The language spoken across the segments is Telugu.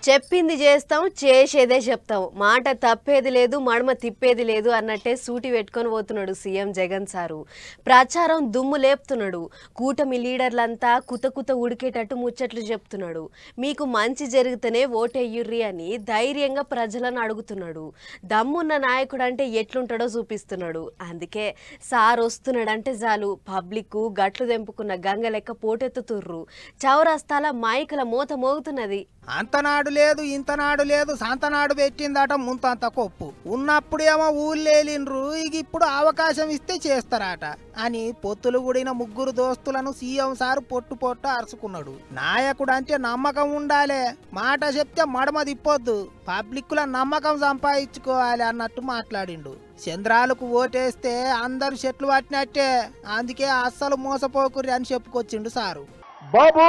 చెప్పింది చేస్తాం చేసేదే చెప్తాం మాట తప్పేది లేదు మడమ తిప్పేది లేదు అన్నట్టే సూటి పెట్టుకొని పోతున్నాడు సీఎం జగన్ సారు ప్రచారం దుమ్ము లేపుతున్నాడు కూటమి లీడర్లంతా కుత కుత ఉడికేటట్టు ముచ్చట్లు చెప్తున్నాడు మీకు మంచి జరిగితేనే ఓటెయ్యుర్రి అని ధైర్యంగా ప్రజలను అడుగుతున్నాడు దమ్మున్న నాయకుడు అంటే ఎట్లుంటాడో చూపిస్తున్నాడు అందుకే సార్ వస్తున్నాడంటే చాలు పబ్లిక్ గట్లు తెంపుకున్న గంగ లెక్క పోటెత్తుతుర్రు చౌరస్తాల మైకుల మూత మోగుతున్నది అంతనాడు లేదు ఇంతనాడు లేదు సంతనాడు పెట్టిందట ముంతంత కొప్పు ఉన్నప్పుడేమో ఊళ్ళేలిండ్రు ఇక ఇప్పుడు అవకాశం ఇస్తే చేస్తారట అని పొత్తులు కూడిన ముగ్గురు దోస్తులను సీఎం సారు పొట్టు పొట్టు అరుచుకున్నాడు నాయకుడు అంటే నమ్మకం ఉండాలే మాట చెప్తే మడమ తిప్పొద్దు పబ్లిక్ల నమ్మకం సంపాదించుకోవాలి అన్నట్టు మాట్లాడిండు చంద్రాలకు ఓటేస్తే అందరు చెట్లు పట్టినట్టే అందుకే అస్సలు మోసపోకుర్రి అని చెప్పుకొచ్చిండు సారు బాబు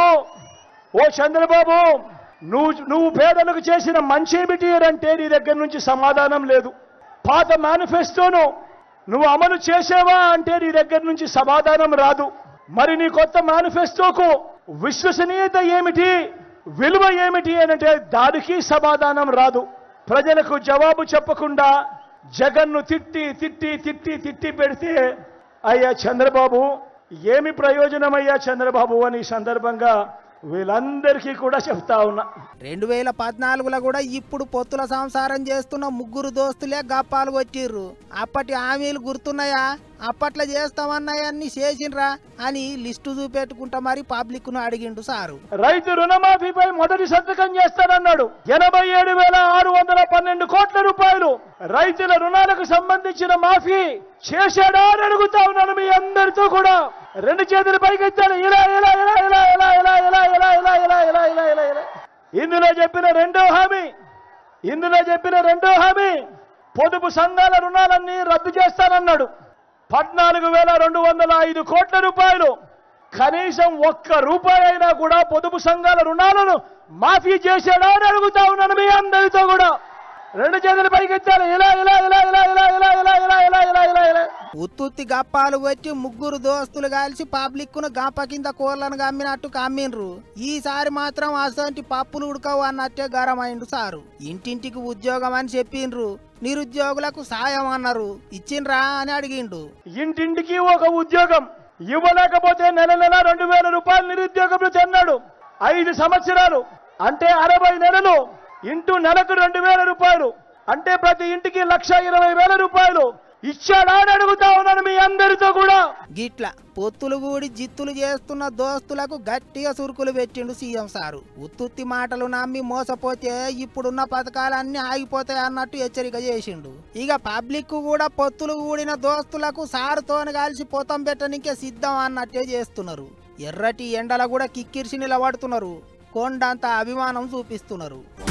ఓ చంద్రబాబు నువ్వు నువ్వు పేదలకు చేసిన మంచేమిటి అంటే నీ దగ్గర నుంచి సమాధానం లేదు పాత మేనిఫెస్టోను నువ్వు అమలు చేసావా అంటే నీ దగ్గర నుంచి సమాధానం రాదు మరి నీ కొత్త మేనిఫెస్టోకు విశ్వసనీయత ఏమిటి విలువ ఏమిటి అని అంటే దానికి సమాధానం రాదు ప్రజలకు జవాబు చెప్పకుండా జగన్ను తిట్టి తిట్టి తిట్టి తిట్టి పెడితే అయ్యా చంద్రబాబు ఏమి ప్రయోజనమయ్యా చంద్రబాబు అని ఈ సందర్భంగా వీళ్ళందరికీ కూడా చెప్తా ఉన్నా రెండు వేల పద్నాలుగులో కూడా ఇప్పుడు పొత్తుల సంసారం చేస్తున్న ముగ్గురు దోస్తులే గప్పాలు కొట్టిర్రు అప్పటి హామీలు గుర్తున్నాయా అప్పట్లో చేస్తామన్నాయన్ని చేసిండ్రా అని లిస్టు చూపెట్టుకుంటా మరి పబ్లిక్ ను అడిగిండు సారు రైతు రుణమాఫీపై మొదటి సంతకం చేస్తానన్నాడు ఎనభై ఏడు వేల ఆరు వందల పన్నెండు కోట్ల రూపాయలు రైతుల రుణాలకు సంబంధించిన మాఫీ చేశాడా అని అడుగుతా ఉన్నాను మీ అందరితో కూడా రెండు చేతులు పైకెత్తాడు ఇలా ఇలా ఇలా ఇలా ఇలా ఇలా ఇలా ఇలా ఇలా ఇలా ఇలా ఇలా ఇలా ఇలా ఇందులో చెప్పిన రెండో హామీ ఇందులో చెప్పిన రెండో హామీ పొదుపు సంఘాల రుణాలన్నీ రద్దు చేస్తానన్నాడు పద్నాలుగు వేల రెండు వందల ఐదు కోట్ల రూపాయలు కనీసం ఒక్క రూపాయి అయినా కూడా పొదుపు సంఘాల రుణాలను మాఫీ చేశాడా అని అడుగుతా ఉన్నాను మీ అందరితో కూడా రెండు చేతులు పైకెత్తాలి ఇలా ఇలా ఇలా ఇలా ఇలా ఇలా ఇలా ఇలా ఇలా ఇలా ఇలా ఇలా ఉత్తుత్తి గప్పాలు కొట్టి ముగ్గురు దోస్తులు కలిసి పబ్లిక్ ను గంప కింద కూరలను కమ్మినట్టు కమ్మిండ్రు ఈసారి మాత్రం అసంటి పప్పులు ఉడకవు అన్నట్టే గరమైండు సారు ఇంటింటికి ఉద్యోగం అని చెప్పిండ్రు నిరుద్యోగులకు సాయం అన్నారు ఇచ్చిండ్రా అని అడిగిండు ఇంటింటికి ఒక ఉద్యోగం ఇవ్వలేకపోతే నెల నెల రెండు వేల రూపాయలు నిరుద్యోగం చెన్నాడు ఐదు సంవత్సరాలు అంటే అరవై నెలలు ఇంటూ నెలకు రెండు వేల రూపాయలు అంటే ప్రతి ఇంటికి లక్ష ఇరవై వేల రూపాయలు ఇచ్చాడా అని అడుగుతా ఉన్నాను మీ అందరితో కూడా గిట్ల పొత్తులు కూడి జిత్తులు చేస్తున్న దోస్తులకు గట్టిగా సురుకులు పెట్టిండు సీఎం సారు ఉత్తుత్తి మాటలు నమ్మి మోసపోతే ఇప్పుడున్న పథకాలన్నీ ఆగిపోతాయి అన్నట్టు హెచ్చరిక చేసిండు ఇక పబ్లిక్ కూడా పొత్తులు కూడిన దోస్తులకు సారుతోని కలిసి పొతం పెట్టనికే సిద్ధం అన్నట్టే చేస్తున్నారు ఎర్రటి ఎండల కూడా కిక్కిరిసి నిలబడుతున్నారు కొండంత అభిమానం చూపిస్తున్నారు